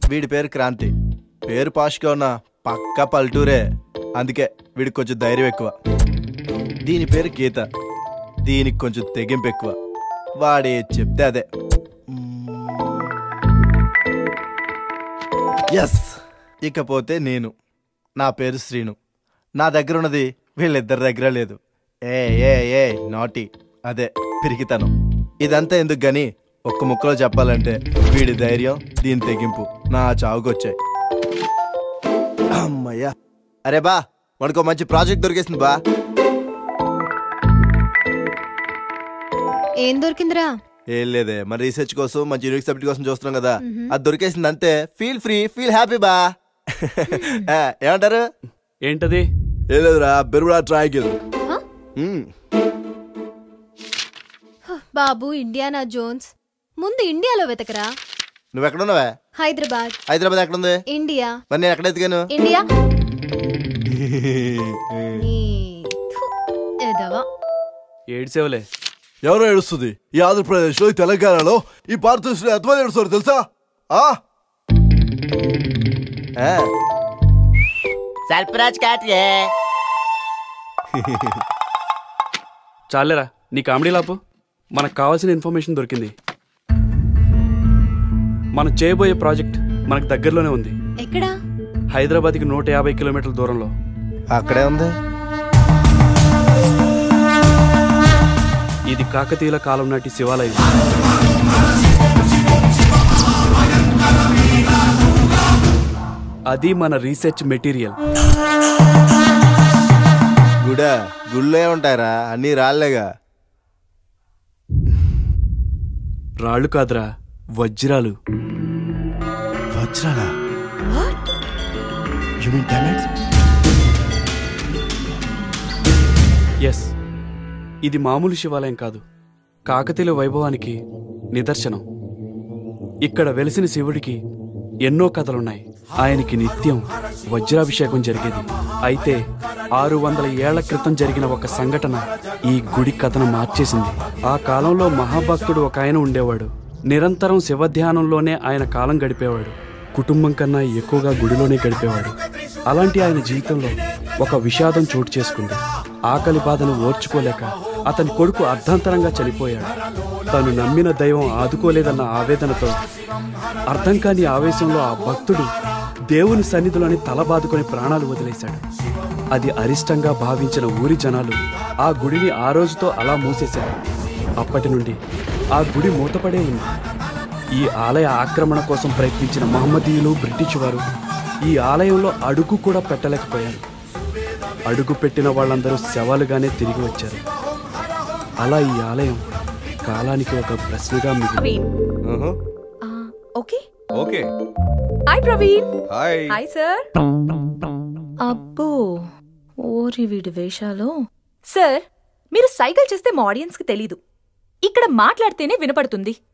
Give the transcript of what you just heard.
వీడి పేరు క్రాంతి పేరు పాష్గా ఉన్న పక్క పల్టూరే అందుకే వీడికి కొంచెం ధైర్యం ఎక్కువ దీని పేరు గీత దీనికి కొంచెం తెగింపు ఎక్కువ వాడే చెప్తే అదే ఎస్ ఇకపోతే నేను నా పేరు శ్రీను నా దగ్గర ఉన్నది వీళ్ళిద్దరి దగ్గర లేదు ఏ ఏ ఏ నాటి అదే పిరికితనం ఇదంతా ఎందుకు గని ఒక్క ముక్కలో చెప్పాలంటే వీడి ధైర్యం దీని తెగింపు నా చావుకొచ్చాయి అమ్మయ్యా అరే బా మనకు మంచి ప్రాజెక్ట్ దొరికేసింది బా ఏం దొరికిందిరా ఏం లేదే మన రీసెర్చ్ కోసం మంచి యూనిక్ సబ్జెక్ట్ కోసం చూస్తున్నాం కదా అది దొరికేసింది అంతే ఫీల్ ఫ్రీ ఫీల్ హ్యాపీ బా ఏ, ఏమంటారు ఏంటది ఏం లేదురా బెరుడా ట్రాయికిల్ హ? బాబు ఇండియానా జోన్స్ ముందు ఇండియాలో వెతకరా నువ్వు ఎక్కడున్నావే హైదరాబాద్ హైదరాబాద్ ఎక్కడుంది ఇండియా మరి నేను ఎక్కడ ఎత్తుకాను ఇండియా నీ థు, ఎదవ ఏడ్సేవలే ఎవరో ఏడుస్తుంది ఈ ఆంధ్రప్రదేశ్ లో ఈ తెలంగాణలో ఈ భారతదేశంలో ఎంతమంది ఏడుస్తారు తెలుసా ఆ ఆ. సర్పరాజ్ కాటియే చాలేరా నీ కామెడీ లాపు మనకు కావాల్సిన ఇన్ఫర్మేషన్ దొరికింది మనం చేయబోయే ప్రాజెక్ట్ మనకు దగ్గరలోనే ఉంది ఎక్కడా హైదరాబాద్కి నూట యాభై కిలోమీటర్ల దూరంలో అక్కడే ఉంది ఇది కాకతీయుల కాలం నాటి శివాలయం అది మన రీసెర్చ్ మెటీరియల్ గుడా గుళ్ళే ఉంటాయరా అన్ని రాళ్ళేగా రాళ్ళు కాదురా వజ్రాలు వజ్రాలా యు మీన్ డైమండ్స్ ఎస్ ఇది మామూలు శివాలయం కాదు కాకతీయుల వైభవానికి నిదర్శనం ఇక్కడ వెలిసిన శివుడికి ఎన్నో కథలున్నాయి ఆయనకి నిత్యం వజ్రాభిషేకం జరిగేది అయితే ఆరు వందల ఏళ్ల క్రితం జరిగిన ఒక సంఘటన ఈ గుడి కథను మార్చేసింది ఆ కాలంలో మహాభక్తుడు ఒక ఆయన ఉండేవాడు నిరంతరం శివధ్యానంలోనే ఆయన కాలం గడిపేవాడు కుటుంబం కన్నా ఎక్కువగా గుడిలోనే గడిపేవాడు అలాంటి ఆయన జీవితంలో ఒక విషాదం చోటు చేసుకుంది ఆకలి బాధను ఓర్చుకోలేక అతని కొడుకు అర్ధాంతరంగా చనిపోయాడు తను నమ్మిన దైవం ఆదుకోలేదన్న ఆవేదనతో అర్థం కాని ఆవేశంలో ఆ భక్తుడు దేవుని సన్నిధిలోని తల బాదుకొని ప్రాణాలు వదిలేశాడు అది అరిష్టంగా భావించిన ఊరి జనాలు ఆ గుడిని ఆ రోజుతో అలా మూసేశారు అప్పటి నుండి ఆ గుడి మూతపడే ఉంది ఈ ఆలయ ఆక్రమణ కోసం ప్రయత్నించిన మహమ్మదీయులు బ్రిటిష్ వారు ఈ ఆలయంలో అడుగు కూడా పెట్టలేకపోయారు అడుగు పెట్టిన వాళ్ళందరూ శవాలుగానే తిరిగి వచ్చారు అలా ఈ ఆలయం కాలానికి ఒక ప్రశ్నగా మిగిలింది Praveen okay okay hi Praveen hi hi sir అబ్బో ఓరి వీడి వేషాలు సార్ మీరు సైకిల్ చేస్తే మా ఆడియన్స్ కి తెలీదు ఇక్కడ మాట్లాడితేనే వినపడుతుంది